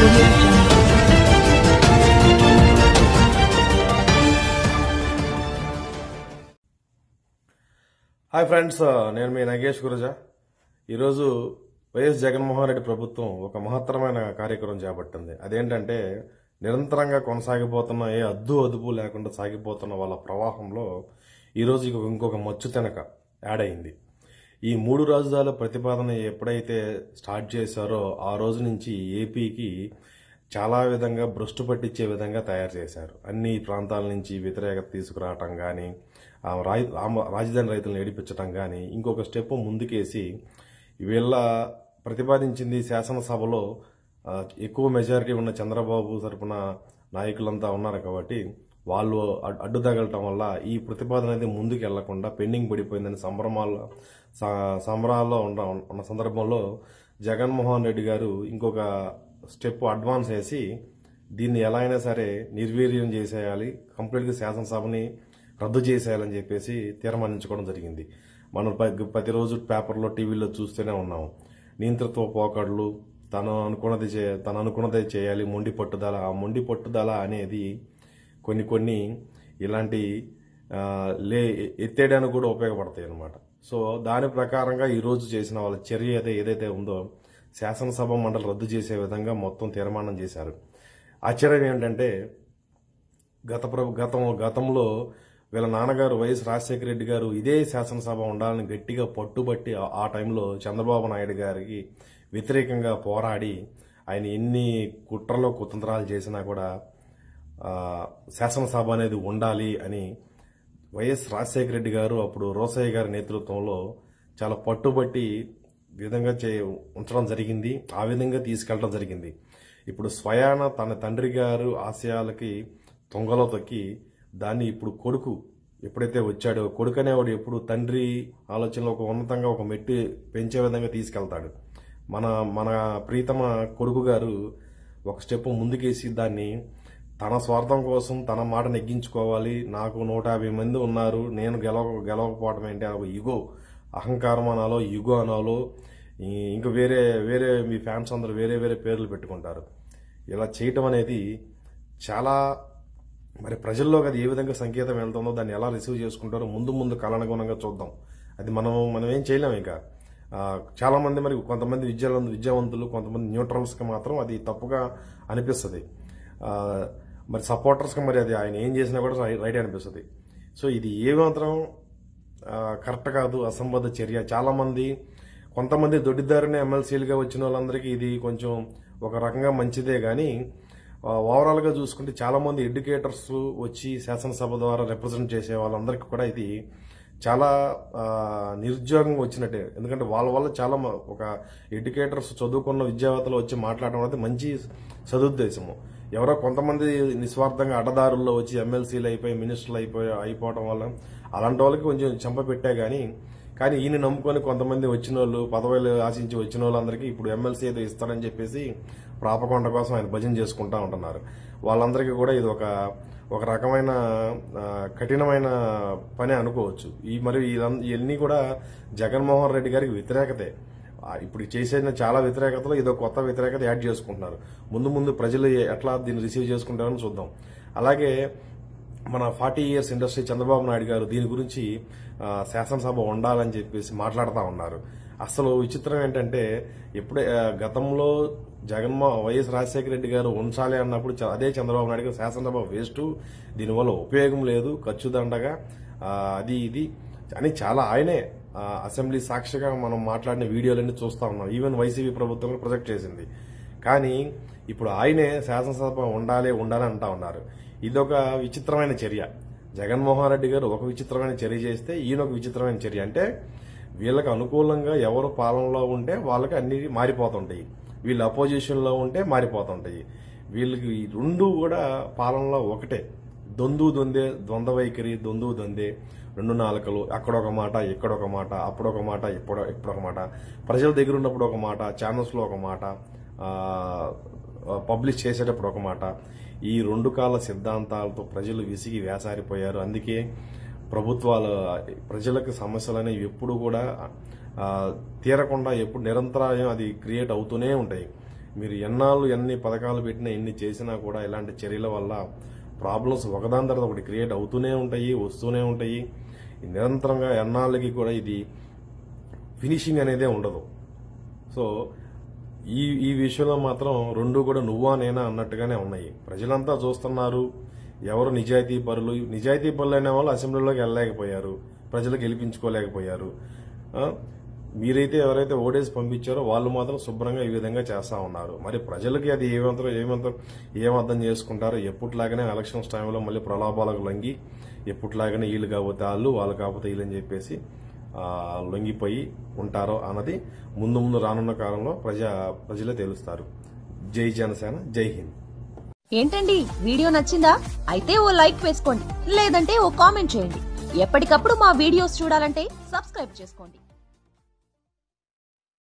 audio jungle. Hi friends నేను మీ నగేష్ గురజా ఈరోజు YS Jaganmohan Reddy ప్రభుత్వం ఒక మహత్తరమైన కార్యక్రమం చేపట్టింది అదేంటంటే నిరంతరంగా కొనసాగిపోతున్న ఏ అద్దు అదుపు లేకుండా సాగిపోతున్న వాళ్ళ ప్రవాహంలో ఈరోజు ఇంకొక ఇంకొక మచ్చు తెనక యాడ్ అయింది ఈ మూడు రాజధానుల ప్రతిపాదన ఎప్పుడైతే స్టార్ట్ చేశారో ఆ రోజు నుంచి ఏపీకి చాలా విధంగా భ్రష్టు పట్టించే విధంగా తయారు చేశారు అన్ని ప్రాంతాల నుంచి వ్యతిరేకత తీసుకురావటం కానీ ఆ రాయి- రామ- రాజధాని రైతులను ఏడిపించటం కానీ ఇంకొక స్టెప్ ముందుకేసి వీళ్ళ ప్రతిపాదించింది శాసనసభలో ఆ, ఎక్కువ మెజారిటీ ఉన్న చంద్రబాబు తరపున నాయకులంతా ఉన్నారు కాబట్టి వాళ్ళు అడ్- అడ్డు తగలటం వల్ల ఈ ప్రతిపాదన అనేది ముందుకు వెళ్లకుండా పెండింగ్ పడిపోయిందని సంభ్రమాల్లో స- సంబరాల్లో ఉన్న ఉన్న సందర్భంలో జగన్మోహన్ రెడ్డి గారు ఇంకొక స్టెప్ అడ్వాన్స్ వేసి దీన్ని ఎలా అయినా సరే నిర్వీర్యం చేసేయాలి కంప్లీట్గా శాసనసభని రద్దు చేసేయాలని చెప్పేసి తీర్మానించుకోవడం జరిగింది మనం ప- ప్రతిరోజు పేపర్లో టీవీలో చూస్తూనే ఉన్నాము నియంతృత్వ పోకడలు తను అనుకున్నది చే తను అనుకున్నదే చేయాలి మొండి పట్టుదల ఆ మొండి పట్టుదల అనేది కొన్ని కొన్ని ఇలాంటి ఆ, లే ఎత్తేయడానికి కూడా ఉపయోగపడతాయి అన్నమాట సో దాని ప్రకారంగా ఈ రోజు చేసిన వాళ్ళ చర్య అయితే ఏదైతే ఉందో శాసనసభ మండలి రద్దు చేసే విధంగా మొత్తం తీర్మానం చేశారు ఆశ్చర్యం ఏంటంటే గత ప్రభు గతం గతంలో వీళ్ళ నాన్నగారు వైఎస్ రాజశేఖర రెడ్డి గారు ఇదే శాసనసభ ఉండాలని గట్టిగా పట్టుబట్టి ఆ- ఆ టైంలో చంద్రబాబు నాయుడు గారికి వ్యతిరేకంగా పోరాడి ఆయన ఎన్ని కుట్రలో కుతంత్రాలు చేసినా కూడా ఆ, శాసనసభ అనేది ఉండాలి అని వైఎస్ రాజశేఖర రెడ్డి గారు అప్పుడు రోసయ్య గారి నేతృత్వంలో చాలా పట్టుబట్టి విధంగా చే ఉంచడం జరిగింది ఆ విధంగా తీసుకెళ్ళడం జరిగింది ఇప్పుడు స్వయాన తన తండ్రి గారు ఆశయాలకి తొంగలో తొక్కి దాన్ని ఇప్పుడు కొడుకు ఎప్పుడైతే వచ్చాడో కొడుకు అనేవాడు ఎప్పుడు తండ్రి ఆలోచనలో ఒక ఉన్నతంగా ఒక మెట్టి పెంచే విధంగా తీసుకెళ్తాడు మన మన ప్రీతమ కొడుకు గారు ఒక స్టెప్ ముందుకేసి దాన్ని తన స్వార్థం కోసం తన మాట నెగ్గించుకోవాలి నాకు నూట యాభై మంది ఉన్నారు నేను గెలవ గెలవకపోవడం ఏంటి అని ఒక ఇగో అహంకారం అనాలో ఇగో అనాలో ఈ- ఇంకా వేరే వేరే మీ ఫ్యాన్స్ అందరూ వేరే వేరే పేర్లు పెట్టుకుంటారు ఇలా చేయటం అనేది చాలా మరి ప్రజల్లోకి అది ఏ విధంగా సంకేతం వెళ్తుందో దాన్ని ఎలా రిసీవ్ చేసుకుంటారో ముందు ముందు కాలానుగుణంగా చూద్దాం అది మనం మనం ఏం చేయలేం ఇక ఆ, చాలా మంది మరి కొంతమంది విద్యావంతులు విద్యావంతులు కొంతమంది న్యూట్రల్స్కి మాత్రం అది తప్పుగా అనిపిస్తుంది ఆ, మరి సపోర్టర్స్కి మరి అది ఆయన ఏం చేసినా కూడా రై- రైట్ అనిపిస్తుంది సో ఇది ఏ మాత్రం ఆ, కరెక్ట్ కాదు అసంబద్ధ చర్య చాలా మంది కొంతమంది దొడ్డిదారిని ఎమ్మెల్సీలుగా వచ్చిన వాళ్ళందరికీ ఇది కొంచెం ఒక రకంగా మంచిదే కానీ ఓవరాల్ గా చూసుకుంటే చాలా మంది ఎడ్యుకేటర్స్ వచ్చి శాసనసభ ద్వారా రిప్రజెంట్ చేసే వాళ్ళందరికీ కూడా ఇది చాలా ఆ, నిరుద్యోగం వచ్చినట్టే ఎందుకంటే వాళ్ళ వల్ల చాలా మ- ఒక ఎడ్యుకేటర్స్ చదువుకున్న విద్యావేత్తలు వచ్చి మాట్లాడడం అనేది మంచి సదుద్దేశము ఎవరో కొంతమంది నిస్వార్థంగా అడ్డదారుల్లో వచ్చి ఎమ్మెల్సీలు అయిపోయి మినిస్టర్లు అయిపోయి అయిపోవడం వల్ల అలాంటి వాళ్ళకి కొంచెం చెంప పెట్టే గానీ కానీ ఈయన నమ్ముకొని కొంతమంది వచ్చిన వాళ్ళు పదవులు ఆశించి వచ్చిన వాళ్ళందరికీ ఇప్పుడు ఎమ్మెల్సీ ఏదో ఇస్తారని చెప్పేసి ప్రాపకొండ కోసం ఆయన భజన చేసుకుంటా ఉంటున్నారు వాళ్ళందరికీ కూడా ఇది ఒక ఒక రకమైన ఆ, కఠినమైన పని అనుకోవచ్చు ఈ మరి ఇదం- ఇవన్నీ కూడా జగన్మోహన్ రెడ్డి గారికి వ్యతిరేకతే ఆ, ఇప్పుడు చేసిన చాలా వ్యతిరేకతలో ఇదో కొత్త వ్యతిరేకత యాడ్ చేసుకుంటున్నారు ముందు ముందు ప్రజలు ఎట్లా దీన్ని రిసీవ్ చేసుకుంటారని చూద్దాం అలాగే మన forty years industry Chandrababu Naidu గారు దీని గురించి ఆ, శాసనసభ ఉండాలని చెప్పేసి మాట్లాడుతూ ఉన్నారు అసలు విచిత్రం ఏంటంటే ఎప్పుడే ఆ, గతంలో జగన్మో వైఎస్ రాజశేఖర రెడ్డి గారు ఉంచాలి అన్నప్పుడు చ- అదే చంద్రబాబు నాయుడు గారు శాసనసభ వేస్ట్ దీనివల్ల ఉపయోగం లేదు ఖర్చు దండగా ఆ, అది ఇది అని చాలా ఆయనే ఆ, అసెంబ్లీ సాక్షిగా మనం మాట్లాడిన వీడియోలన్నీ చూస్తా ఉన్నాం ఈవెన్ వైసీపీ ప్రభుత్వం కూడా ప్రొజెక్ట్ చేసింది కానీ ఇప్పుడు ఆయనే శాసనసభ ఉండాలి ఉండాలి అంటా ఉన్నారు ఇదొక విచిత్రమైన చర్య జగన్మోహన్ రెడ్డి గారు ఒక విచిత్రమైన చర్య చేస్తే ఈయన ఒక విచిత్రమైన చర్య అంటే వీళ్ళకి అనుకూలంగా ఎవరు పాలనలో ఉంటే వాళ్ళకి అన్ని మారిపోతుంటాయి వీళ్ళు అపోజిషన్ లో ఉంటే మారిపోతుంటాయి వీళ్ళకి ఈ రెండు కూడా పాలనలో ఒకటే దొందు దొందే ద్వంద్వ వైఖరి దొందు దొందే రెండు నాలుకలు అక్కడ ఒక మాట ఇక్కడ ఒక మాట అప్పుడు ఒక మాట ఇప్పుడు ఇప్పుడు ఒక మాట ప్రజల దగ్గర ఉన్నప్పుడు ఒక మాట ఛానల్స్ లో ఒక మాట ఆ, పబ్లిష్ చేసేటప్పుడు ఒక మాట ఈ రెండు కాల సిద్ధాంతాలతో ప్రజలు విసిగి వేసారిపోయారు అందుకే ప్రభుత్వాలు ప్రజలకు సమస్యలు అనేవి ఎప్పుడు కూడా ఆ, తీరకుండా ఎప్పుడు నిరంతరాయం అది క్రియేట్ అవుతూనే ఉంటాయి మీరు ఎన్నాళ్ళు ఎన్ని పథకాలు పెట్టినా ఎన్ని చేసినా కూడా ఇలాంటి చర్యల వల్ల ప్రాబ్లమ్స్ ఒకదాని తర్వాత ఒకటి క్రియేట్ అవుతూనే ఉంటాయి వస్తూనే ఉంటాయి నిరంతరంగా ఎన్నాళ్ళకి కూడా ఇది ఫినిషింగ్ అనేదే ఉండదు సో ఈ ఈ విషయంలో మాత్రం రెండు కూడా నువ్వా నేనా అన్నట్టుగానే ఉన్నాయి ప్రజలంతా చూస్తున్నారు ఎవరు నిజాయితీ పరులు నిజాయితీ పరులు అనే వాళ్ళు అసెంబ్లీలోకి వెళ్ళలేకపోయారు ప్రజలు గెలిపించుకోలేకపోయారు ఆ, మీరైతే ఎవరైతే ఓటేసి పంపించారో వాళ్ళు మాత్రం శుభ్రంగా ఈ విధంగా చేస్తా ఉన్నారు మరి ప్రజలకి అది ఏమంతరం ఏమంతరం ఏం అర్థం చేసుకుంటారో ఎప్పుట్లాగానే ఎలక్షన్స్ టైంలో మళ్ళీ ప్రలోభాలకు లొంగి ఎప్పుట్లాగానే వీళ్ళు కాకపోతే వాళ్ళు వాళ్ళు కాకపోతే వీళ్ళు అని చెప్పేసి ఆ, లొంగిపోయి ఉంటారో అన్నది ముందు ముందు రానున్న కాలంలో ప్రజా ప్రజలే తెలుస్తారు జై జనసేన జై హింద్ ఏంటండి వీడియో నచ్చిందా అయితే ఓ లైక్ వేసుకోండి లేదంటే ఓ కామెంట్ చేయండి ఎప్పటికప్పుడు మా వీడియోస్ చూడాలంటే సబ్స్క్రైబ్ చేసుకోండి